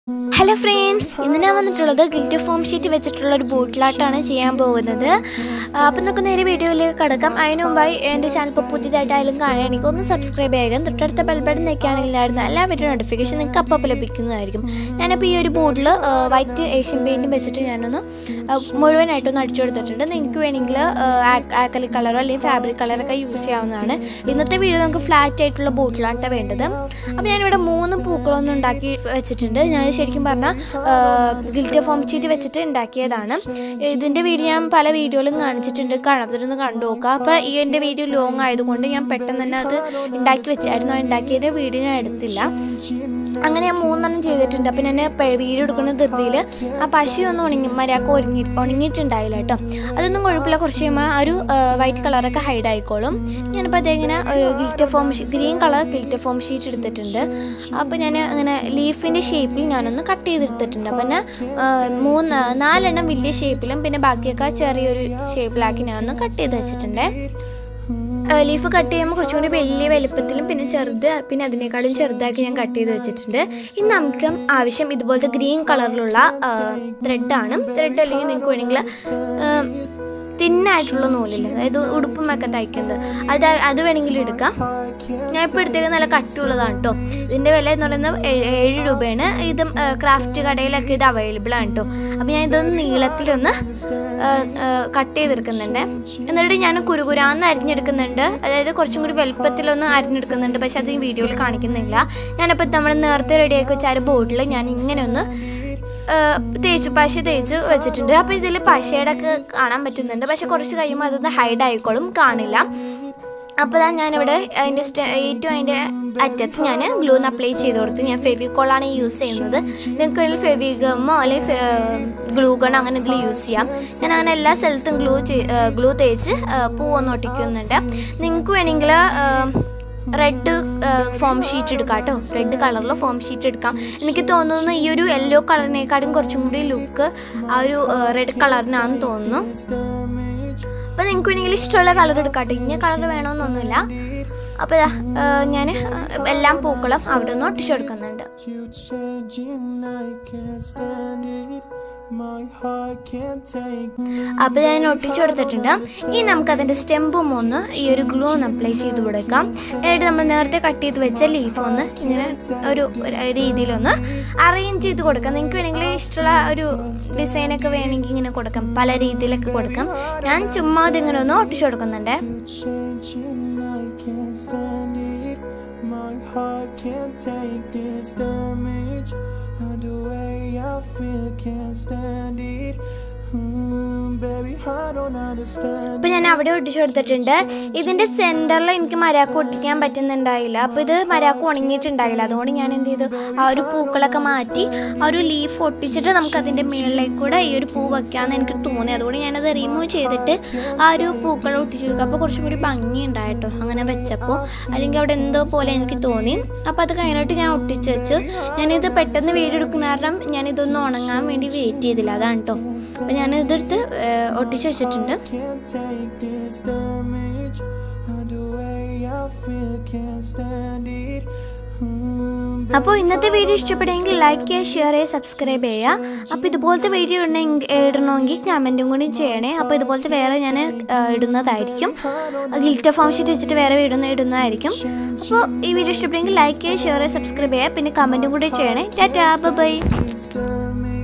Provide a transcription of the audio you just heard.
Hello friends ഇന്ന് ഞാൻ വന്നിട്ടുള്ളത് ഗിൽറ്റ് ഫോം ഷീറ്റ് വെച്ചിട്ടുള്ള ഒരു ബോട്ടിലാട്ടാണ് ചെയ്യാൻ പോകുന്നത് അപ്പം നമുക്ക് നേരെ വീഡിയോയിലേക്ക് കിടക്കാം അതിന് മുമ്പായി എൻ്റെ ചാനൽ ഇപ്പോൾ പുതിയതായിട്ടായാലും കാണുകയാണെങ്കിൽ ഒന്ന് സബ്സ്ക്രൈബ് ചെയ്യുക തൊട്ടടുത്ത ബെൽ ബട്ടൺ നിൽക്കുകയാണെങ്കിലായിരുന്നു എല്ലാ വീഡിയോ നോട്ടിഫിക്കേഷൻ നിങ്ങൾക്ക് അപ്പം ലഭിക്കുന്നതായിരിക്കും ഞാനിപ്പോൾ ഈ ഒരു ബോർഡിൽ വൈറ്റ് ഏഷ്യൻ പെയിൻറ്റും വെച്ചിട്ട് ഞാനൊന്ന് ആ, മുഴുവനായിട്ടൊന്ന് അടിച്ചു കൊടുത്തിട്ടുണ്ട് നിങ്ങൾക്ക് വേണമെങ്കിൽ ആക്കലി കളറോ അല്ലെങ്കിൽ ഫാബ്രിക് കളറൊക്കെ യൂസ് ചെയ്യാവുന്നതാണ് ഇന്നത്തെ വീഡിയോ നമുക്ക് ഫ്ലാറ്റ് ആയിട്ടുള്ള ബോട്ടിലാണ് വേണ്ടത് അപ്പോൾ ഞാനിവിടെ മൂന്ന് പൂക്കളൊന്നും ഉണ്ടാക്കി വെച്ചിട്ടുണ്ട് ഞാൻ ശരിക്കും പറഞ്ഞാൽ ഗിൽറ്റ് ഫോം ഷീറ്റ് വെച്ചിട്ട് ഉണ്ടാക്കിയതാണ് ഇതിൻ്റെ വീഡിയോ ഞാൻ പല വീഡിയോയിലും കാണിച്ചിട്ടുണ്ട് കാണാത്തൊന്ന് കണ്ടു നോക്കുക അപ്പോൾ ഈ എൻ്റെ വീഡിയോ ലോങ് ആയതുകൊണ്ട് ഞാൻ പെട്ടെന്ന് തന്നെ അത് ഉണ്ടാക്കി വെച്ചായിരുന്നു ആ ഉണ്ടാക്കിയത് വീഡിയോ ഞാൻ എടുത്തില്ല അങ്ങനെ ഞാൻ മൂന്നെണ്ണം ചെയ്തിട്ടുണ്ട് അപ്പം ഞാൻ പെ- വീഡിയോ എടുക്കുന്ന ധൃതിയിൽ ആ പശയൊന്നും ഉണങ്ങി മര്യാദക്ക് ഒരുങ്ങി ഉണങ്ങിയിട്ടുണ്ടായില്ല കേട്ടോ അതൊന്നും കുഴപ്പമില്ല കുറച്ച് കഴിയുമ്പോൾ ആ ഒരു വൈറ്റ് കളറൊക്കെ ഹൈഡ് ആയിക്കോളും ഞാനിപ്പോൾ അതിങ്ങനെ ഒരു gilt foam green colour gilt foam sheet എടുത്തിട്ടുണ്ട് അപ്പോൾ ഞാൻ അങ്ങനെ ലീഫിൻ്റെ ഷേപ്പിൽ ഞാനൊന്ന് കട്ട് ചെയ്തെടുത്തിട്ടുണ്ട് അപ്പം ഞാൻ ആ, മൂന്ന് നാലെണ്ണം വലിയ ഷേപ്പിലും പിന്നെ ബാക്കിയൊക്കെ ചെറിയൊരു ഷേപ്പിലാക്കി ഞാനൊന്ന് കട്ട് ചെയ്ത് വെച്ചിട്ടുണ്ടേ ലീഫ് കട്ട് ചെയ്യുമ്പോൾ കുറച്ചും കൂടി വലിയ വലുപ്പത്തിലും പിന്നെ ചെറുത് പിന്നെ അതിനേക്കാളും ചെറുതാക്കി ഞാൻ കട്ട് ചെയ്ത് വെച്ചിട്ടുണ്ട് ഇനി നമുക്ക് ആവശ്യം ഇതുപോലത്തെ ഗ്രീൻ കളറിലുള്ള ത്രെഡാണ് ത്രെഡ് അല്ലെങ്കിൽ നിങ്ങൾക്ക് വേണമെങ്കിൽ തിന്നായിട്ടുള്ള നൂലില്ല അതായത് ഉടുപ്പുമൊക്കെ തയ്ക്കുന്നത് അത് അത് വേണമെങ്കിൽ എടുക്കാം ഞാൻ ഇപ്പോൾ എടുത്തേക്ക് നല്ല കട്ടുള്ളതാണ് കേട്ടോ ഇതിൻ്റെ വില എന്ന് പറയുന്നത് ഏഴ് ഏഴ് രൂപയാണ് ഇത് ക്രാഫ്റ്റ് കടയിലൊക്കെ ഇത് അവൈലബിൾ ആണ് കേട്ടോ അപ്പോൾ ഞാൻ ഇതൊന്ന് നീളത്തിലൊന്ന് കട്ട് ചെയ്തെടുക്കുന്നുണ്ട് എന്നിട്ട് ഞാൻ കുരുകുരാന്ന് അരിഞ്ഞെടുക്കുന്നുണ്ട് അതായത് കുറച്ചും കൂടി വലുപ്പത്തിലൊന്ന് അരിഞ്ഞെടുക്കുന്നുണ്ട് പക്ഷെ അത് ഈ വീഡിയോയിൽ കാണിക്കുന്നില്ല ഞാനപ്പോൾ നമ്മൾ നേരത്തെ റെഡിയാക്കി വെച്ച ആ ഒരു ബോർഡിൽ ഞാൻ ഇങ്ങനെ ഒന്ന് ആ, തേച്ച് പശ തേച്ച് വെച്ചിട്ടുണ്ട് അപ്പോൾ ഇതിൽ പശയുടെ ഒക്കെ കാണാൻ പറ്റുന്നുണ്ട് പക്ഷെ കുറച്ച് കഴിയുമ്പോൾ അതൊന്ന് ഹൈഡ് ആയിക്കോളും കാണില്ല അപ്പോൾ ഞാൻ ഞാനിവിടെ അതിൻ്റെ സ്റ്റ ഏറ്റവും അതിൻ്റെ അറ്റത്ത് ഞാൻ ഗ്ലൂന്ന് അപ്ലൈ ചെയ്ത് കൊടുത്ത് ഞാൻ ഫെവിക്കോളാണ് യൂസ് ചെയ്യുന്നത് നിങ്ങൾക്ക് വേണമെങ്കിൽ ഫെവിഗമോ അല്ലെങ്കിൽ ഗ്ലൂ ഗൺ അങ്ങനെ ഇതിൽ യൂസ് ചെയ്യാം ഞാൻ അങ്ങനെ എല്ലാ സ്ഥലത്തും ഗ്ലൂ ഗ്ലൂ തേച്ച് ആ, പൂവൊന്ന് ഒട്ടിക്കുന്നുണ്ട് നിങ്ങൾക്ക് വേണമെങ്കിൽ റെഡ് ഫോം ഷീറ്റ് എടുക്കാം കേട്ടോ റെഡ് കളറിൽ ഫോം ഷീറ്റ് എടുക്കാം എനിക്ക് തോന്നുന്നു ഈ ഒരു യെല്ലോ കളറിനേക്കാളും കുറച്ചും കൂടി ലുക്ക് ആ ഒരു റെഡ് കളറിനാണെന്ന് തോന്നുന്നു അപ്പോൾ നിങ്ങൾക്ക് വേണമെങ്കിൽ ഇഷ്ടമുള്ള കളർ എടുക്കാം കേട്ടോ ഇന്ന കളർ വേണമെന്നൊന്നുമില്ല അപ്പോൾ ഞാൻ എല്ലാം പൂക്കളും അവിടെ നിന്ന് ഒട്ടിച്ചു കൊടുക്കുന്നുണ്ട് You changing, I can't stand it. My heart can't take അപ്പോൾ ഞാൻ ഒട്ടിച്ചു കൊടുത്തിട്ടുണ്ട് ഇനി നമുക്കതിൻ്റെ സ്റ്റെമ്പും ഒന്ന് ഈ ഒരു ഗ്ലൂ ഒന്ന് അപ്ലൈ ചെയ്ത് കൊടുക്കാം എന്നിട്ട് നമ്മൾ നേരത്തെ കട്ട് ചെയ്ത് വെച്ച ലീഫ് ഒന്ന് ഇങ്ങനെ ഒരു ഒരു രീതിയിലൊന്ന് അറേഞ്ച് ചെയ്ത് കൊടുക്കാം നിങ്ങൾക്ക് വേണമെങ്കിൽ ഇഷ്ടമുള്ള ഒരു ഡിസൈനൊക്കെ വേണമെങ്കിൽ ഇങ്ങനെ കൊടുക്കാം പല രീതിയിലൊക്കെ കൊടുക്കാം ഞാൻ ചുമ്മാ അതിങ്ങനെ ഒന്ന് ഒട്ടിച്ചു കൊടുക്കുന്നുണ്ട് changing, I can't stand it. My heart can't take this damage. And the way I feel, can't stand it. Hmm, baby, I don't understand. അപ്പോൾ ഞാൻ അവിടെ ഒട്ടിച്ചു കൊടുത്തിട്ടുണ്ട് ഇതിൻ്റെ സെൻറ്ററിൽ എനിക്ക് മരാക്ക് ഒട്ടിക്കാൻ പറ്റുന്നുണ്ടായില്ല അപ്പോൾ ഇത് മരാക്ക് ഉണങ്ങിയിട്ടുണ്ടായില്ല അതുകൊണ്ട് ഞാൻ എന്ത് ചെയ്തു ആ ഒരു പൂക്കളൊക്കെ മാറ്റി ആ ഒരു ലീഫ് ഒട്ടിച്ചിട്ട് നമുക്ക് അതിൻ്റെ മുകളിലേക്ക് കൂടെ ഈ ഒരു പൂ വയ്ക്കാമെന്ന് എനിക്ക് തോന്നി അതുകൊണ്ട് ഞാനത് റിമൂവ് ചെയ്തിട്ട് ആ ഒരു പൂക്കൾ ഒട്ടിച്ചു കൊടുക്കുക അപ്പോൾ കുറച്ചും കൂടി ഭംഗി ഉണ്ടായിട്ടോ അങ്ങനെ വെച്ചപ്പോൾ അല്ലെങ്കിൽ അവിടെ എന്തോ പോലെ എനിക്ക് തോന്നി അപ്പോൾ അത് കഴിഞ്ഞിട്ട് ഞാൻ ഒട്ടിച്ച് വെച്ചു ഞാനിത് പെട്ടെന്ന് വീടെടുക്കുന്ന കാരണം ഞാനിതൊന്ന് ഉണങ്ങാൻ വേണ്ടി വെയിറ്റ് ചെയ്തില്ല അതാണ് കേട്ടോ അപ്പോൾ ഞാനിതെടുത്ത് ഏഹ്, ഒട്ടിച്ച് വെച്ചിട്ടുണ്ട് Can't take this damage. And the way I feel, can't stand it. Hmm, അപ്പോൾ ഇന്നത്തെ വീഡിയോ ഇഷ്ടപ്പെടുമെങ്കിൽ ലൈക്ക് ചെയ്യുക ഷെയർ ചെയ്യുക സബ്സ്ക്രൈബ് ചെയ്യുക അപ്പോൾ ഇതുപോലത്തെ വീഡിയോ ഇടണമെങ്കിൽ ഇടണമെങ്കിൽ കമൻറ്റും കൂടി ചെയ്യണേ അപ്പോൾ ഇതുപോലത്തെ വേറെ ഞാൻ ഇടുന്നതായിരിക്കും ഗിൽറ്റ് ഫോം ഷീറ്റ് വെച്ചിട്ട് വേറെ ഇടുന്ന ഇടുന്നതായിരിക്കും അപ്പോൾ ഈ വീഡിയോ ഇഷ്ടപ്പെടുമെങ്കിൽ ലൈക്ക് ചെയ്യുക ഷെയർ ചെയ്യുക സബ്സ്ക്രൈബ് ചെയ്യുക പിന്നെ കമൻറ്റും കൂടി ചെയ്യണേ ടാറ്റാ ബൈ damage.